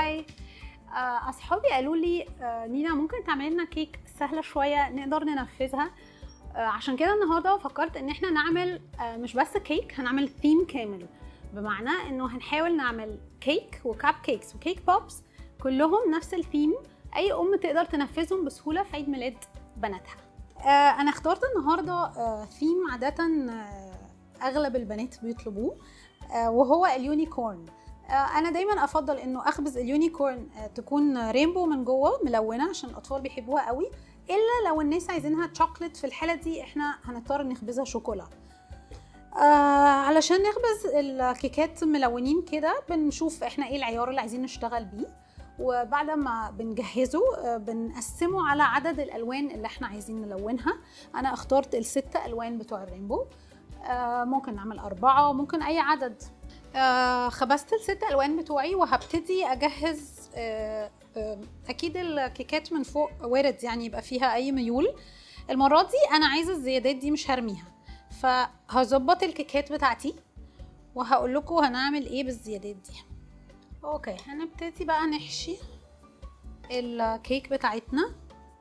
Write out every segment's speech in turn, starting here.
هاي آه، اصحابي قالوا لي آه، نينا ممكن تعملي لنا كيك سهله شويه نقدر ننفذها آه، عشان كده النهارده فكرت ان احنا نعمل آه، مش بس كيك هنعمل ثيم كامل بمعنى انه هنحاول نعمل كيك وكاب كيكس وكيك بوبس كلهم نفس الثيم اي ام تقدر تنفذهم بسهوله في عيد ميلاد بناتها آه، انا اخترت النهارده ثيم عاده آه، اغلب البنات بيطلبوه آه، وهو اليونيكورن آه، انا دايما افضل انه اخبز اليونيكورن آه، تكون رينبو من جوه ملونه عشان الاطفال بيحبوها قوي الا لو الناس عايزينها تشوكلت في الحاله دي احنا هنضطر نخبزها شوكولا آه علشان نخبز الكيكات ملونين كده بنشوف احنا ايه العيار اللي عايزين نشتغل بيه وبعد ما بنجهزه آه، بنقسمه على عدد الالوان اللي احنا عايزين نلونها انا اخترت الست الوان بتوع الرينبو آه، ممكن نعمل أربعة ممكن أي عدد آه، خبزت الست ألوان بتوعي وهبتدي أجهز آه، آه، أكيد الكيكات من فوق وارد يعني يبقى فيها أي ميول المرة دي أنا عايزة الزيادات دي مش هرميها فهظبط الكيكات بتاعتي وهقول لكم هنعمل ايه بالزيادات دي اوكي هنبتدي بقى نحشي الكيك بتاعتنا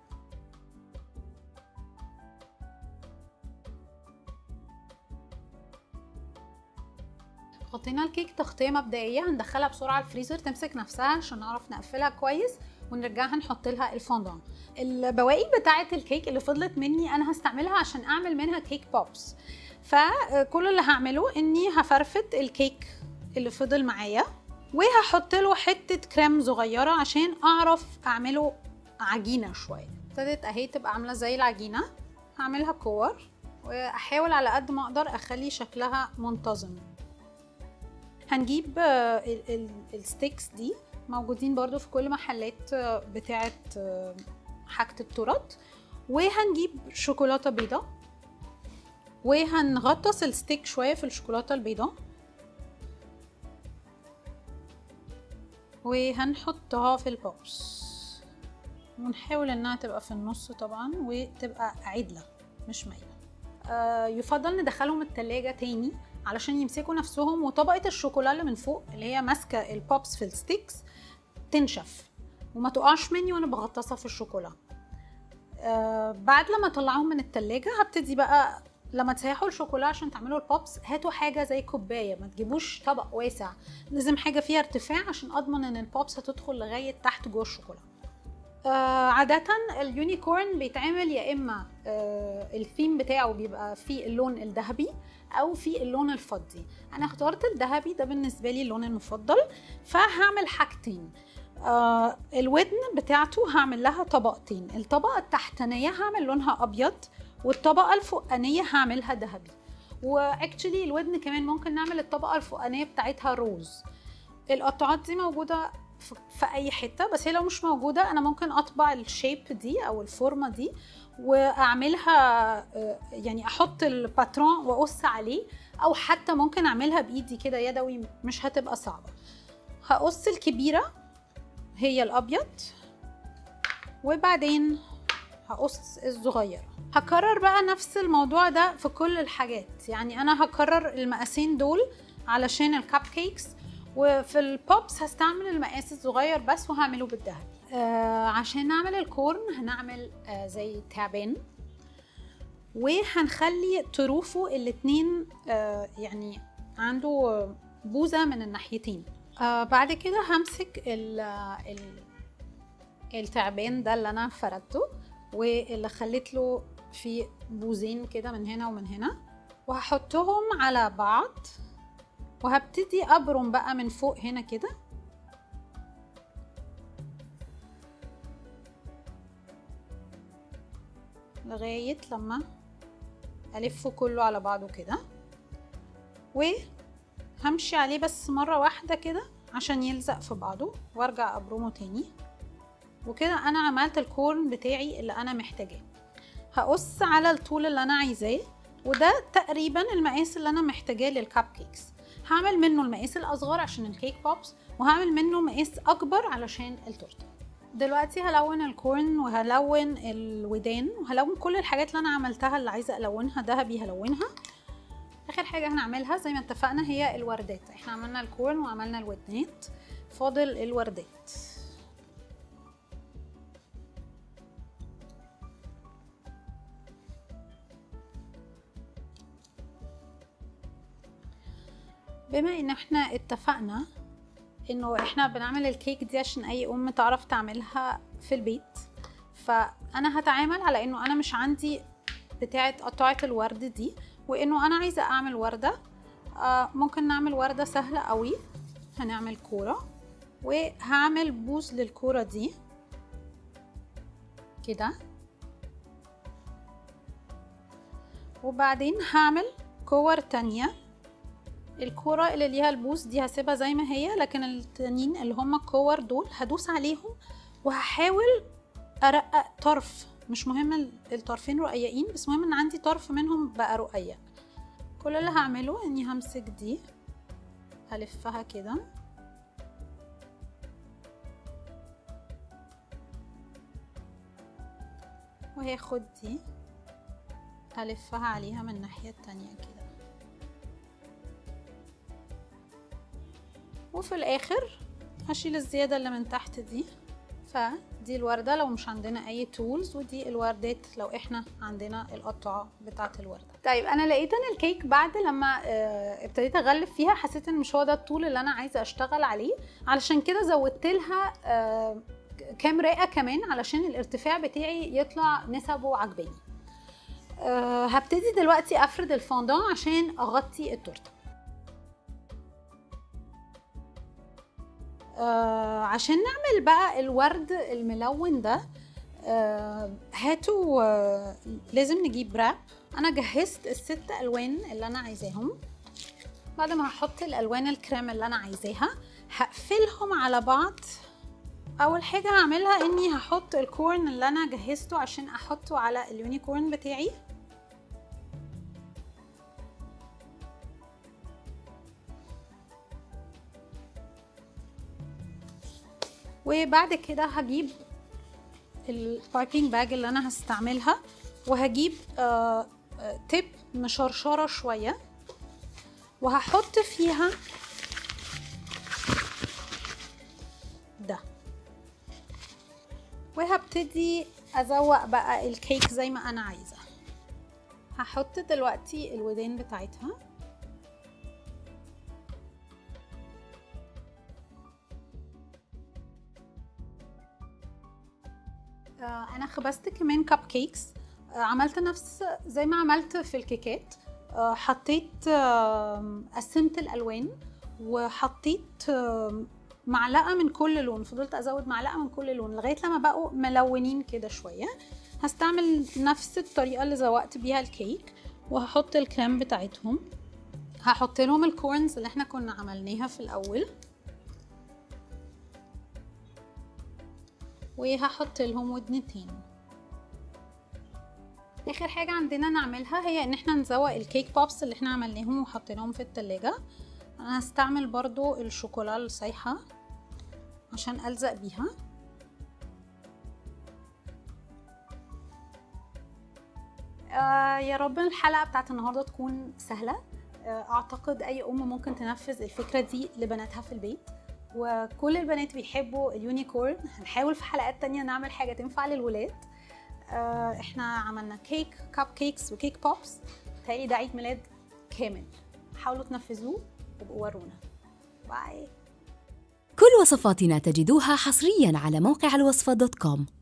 غطينا الكيك تغطيه مبدئيه هندخلها بسرعه الفريزر تمسك نفسها عشان نعرف نقفلها كويس ونرجعها نحط لها الفوندون البواقي بتاعه الكيك اللي فضلت مني انا هستعملها عشان اعمل منها كيك بوبس فكل اللي هعمله اني هفرفت الكيك اللي فضل معايا وهحط له حته كريم صغيره عشان اعرف اعمله عجينه شويه ابتدت اهي تبقى عامله زي العجينه هعملها كور واحاول على قد ما اقدر اخلي شكلها منتظم هنجيب آه، ال- ال- الستيكس دي موجودين برضو في كل محلات آه، بتاعه آه، حاجة التورت وهنجيب شوكولاتة بيضة وهنغطس الستيك شوية في الشوكولاتة البيضة وهنحطها في البوبس ونحاول انها تبقى في النص طبعا وتبقى عدلة مش مايلة آه، يفضل ندخلهم التلاجة تاني علشان يمسكوا نفسهم وطبقة الشوكولا اللي من فوق اللي هي ماسكة البوبس في الستيكس تنشف وما تقعش مني وانا بغطسها في الشوكولا آه بعد لما اطلعهم من التلاجة هبتدي بقى لما تسيحوا الشوكولا عشان تعملوا البوبس هاتوا حاجة زي كوباية ما تجيبوش طبق واسع لازم حاجة فيها ارتفاع عشان اضمن ان البوبس هتدخل لغاية تحت جوه الشوكولا آه عادة اليونيكورن بيتعمل يا اما آه الثيم بتاعه بيبقى فيه اللون الذهبي او في اللون الفضي انا اخترت الذهبي ده بالنسبه لي اللون المفضل فهعمل حاجتين آه الودن بتاعته هعمل لها طبقتين الطبقه التحتانيه هعمل لونها ابيض والطبقه الفوقانيه هعملها ذهبي واكشلي الودن كمان ممكن نعمل الطبقه الفوقانيه بتاعتها روز القطعات دي موجوده في في اي حته بس هي لو مش موجوده انا ممكن اطبع الشيب دي او الفورمه دي واعملها آه، يعني احط الباترون واقص عليه او حتى ممكن اعملها بايدي كده يدوي مش هتبقى صعبه هقص الكبيره هي الابيض وبعدين هقص الصغيره هكرر بقى نفس الموضوع ده في كل الحاجات يعني انا هكرر المقاسين دول علشان الكب كيكس وفي البوبس هستعمل المقاس الصغير بس وهعمله بالذهبي آه عشان نعمل الكورن هنعمل آه زي تعبان وهنخلي طروفه الاتنين آه يعني عنده بوزة من الناحيتين آه بعد كده همسك ال ال التعبان ده اللي انا فردته واللي خليت له في بوزين كده من هنا ومن هنا وهحطهم على بعض وهبتدي ابرم بقى من فوق هنا كده لغاية لما ألفه كله على بعضه كده وهمشي عليه بس مرة واحدة كده عشان يلزق في بعضه وارجع ابرمه تاني وكده انا عملت الكورن بتاعي اللي انا محتاجاه هقص على الطول اللي انا عايزاه وده تقريبا المقاس اللي انا محتاجاه للكب كيكس هعمل منه المقاس الاصغر عشان الكيك بوبس وهعمل منه مقاس اكبر علشان التورته دلوقتي هلون الكورن وهلون الودان وهلون كل الحاجات اللي انا عملتها اللي عايزه الونها ذهبي هلونها اخر حاجه هنعملها زي ما اتفقنا هي الوردات احنا عملنا الكورن وعملنا الودنات فاضل الوردات بما ان احنا اتفقنا انه احنا بنعمل الكيك دي عشان اي ام تعرف تعملها في البيت فانا هتعامل على انه انا مش عندي بتاعه قطعه الورد دي وانه انا عايزه اعمل ورده آه ممكن نعمل ورده سهله قوي هنعمل كوره وهعمل بوز للكوره دي كده وبعدين هعمل كور تانية الكرة اللي ليها البوز دي هسيبها زي ما هي لكن التانيين اللي هم الكور دول هدوس عليهم وهحاول ارقق طرف مش مهم الطرفين رقيقين بس مهم ان عندي طرف منهم بقى رقيق كل اللي هعمله اني همسك دي هلفها كده وهاخد دي هلفها عليها من الناحية التانية كده وفي الاخر هشيل الزيادة اللي من تحت دي فدي الوردة لو مش عندنا اي تولز ودي الوردات لو احنا عندنا القطعة بتاعة الوردة طيب انا لقيت ان الكيك بعد لما آه، ابتديت اغلف فيها حسيت ان مش هو ده الطول اللي انا عايزة اشتغل عليه علشان كده زودت لها آه، كام رقة كمان علشان الارتفاع بتاعي يطلع نسبه عجباني أه هبتدي دلوقتي افرد الفوندان عشان اغطي التورته آه عشان نعمل بقى الورد الملون ده آه هاتوا آه لازم نجيب راب انا جهزت الست الوان اللي انا عايزاهم بعد ما هحط الالوان الكريم اللي انا عايزاها هقفلهم على بعض اول حاجه هعملها اني هحط الكورن اللي انا جهزته عشان احطه على اليونيكورن بتاعي وبعد كده هجيب البايبنج باج اللي انا هستعملها وهجيب آه آه تيب مشرشره شويه وهحط فيها ده وهبتدي ازوق بقى الكيك زي ما انا عايزه هحط دلوقتي الودان بتاعتها آه، انا خبزت كمان كب كيكس آه، عملت نفس زي ما عملت في الكيكات آه، حطيت آم، قسمت الالوان وحطيت آم، معلقه من كل لون فضلت ازود معلقه من كل لون لغايه لما بقوا ملونين كده شويه هستعمل نفس الطريقه اللي زوقت بيها الكيك وهحط الكريم بتاعتهم هحط لهم الكورنز اللي احنا كنا عملناها في الاول وهحط لهم ودنتين اخر حاجه عندنا نعملها هي ان احنا نزوق الكيك بوبس اللي احنا عملناهم وحطيناهم في التلاجة انا هستعمل برضو الشوكولا السايحه عشان الزق بيها آه يا رب الحلقه بتاعت النهارده تكون سهله آه اعتقد اي ام ممكن تنفذ الفكره دي لبناتها في البيت وكل البنات بيحبوا اليونيكورن هنحاول في حلقات تانية نعمل حاجة تنفع للولاد آه، احنا عملنا كيك كاب كيكس وكيك بوبس تاني ده عيد ميلاد كامل حاولوا تنفذوه وابقوا ورونا باي كل وصفاتنا تجدوها حصريا على موقع الوصفة دوت كوم